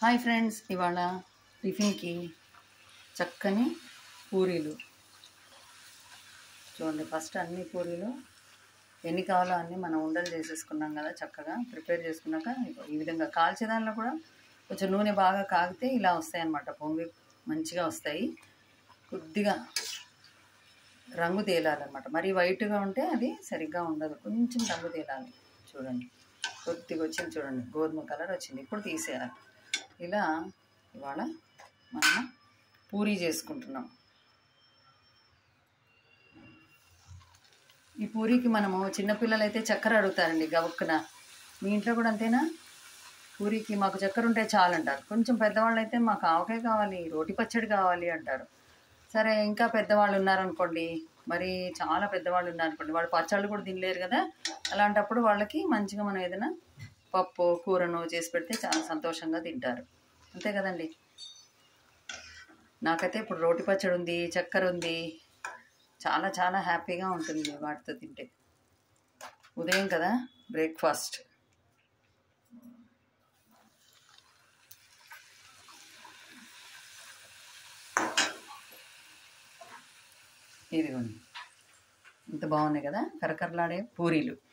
hi friends ఇవాళ టిఫిన్కి చక్కని పూరీలు చూడండి ఫస్ట్ అన్ని పూరీలు ఎన్ని కావాలో అన్ని మనం ఉండలు చేసేసుకున్నాం కదా చక్కగా ప్రిపేర్ చేసుకున్నాక ఇగో ఈ విధంగా కాల్చేదానిలో కూడా కొంచెం నూనె బాగా కాగితే ఇలా వస్తాయి అన్నమాట పొంగి మంచిగా వస్తాయి కొద్దిగా రంగు తేలాలన్నమాట మరి వైట్గా ఉంటే అది సరిగ్గా ఉండదు కొంచెం రంగు తేలాలి చూడండి కొద్దిగా వచ్చింది చూడండి గోధుమ కలర్ వచ్చింది ఇప్పుడు తీసేయాలి ఇలా ఇవాళ మనం పూరీ చేసుకుంటున్నాం ఈ పూరీకి మనము చిన్నపిల్లలు అయితే చక్కెర అడుగుతారండి గబుక్కున మీ ఇంట్లో కూడా అంతేనా పూరీకి మాకు చక్కెర ఉంటే చాలు అంటారు కొంచెం పెద్దవాళ్ళు అయితే మాకు ఆవకాయ కావాలి రోటి పచ్చడి కావాలి అంటారు సరే ఇంకా పెద్దవాళ్ళు ఉన్నారనుకోండి మరి చాలా పెద్దవాళ్ళు ఉన్నారనుకోండి వాళ్ళు పచ్చళ్ళు కూడా తినలేరు కదా అలాంటప్పుడు వాళ్ళకి మంచిగా మనం ఏదైనా పప్పు కూరను చేసి పెడితే చాలా సంతోషంగా తింటారు అంతే కదండి నాకైతే ఇప్పుడు రోటి పచ్చడి ఉంది చక్కెర ఉంది చాలా చాలా హ్యాపీగా ఉంటుంది వాటితో తింటే ఉదయం కదా బ్రేక్ఫాస్ట్ ఇదిగోండి ఇంత బాగున్నాయి కదా కరకరలాడే పూరీలు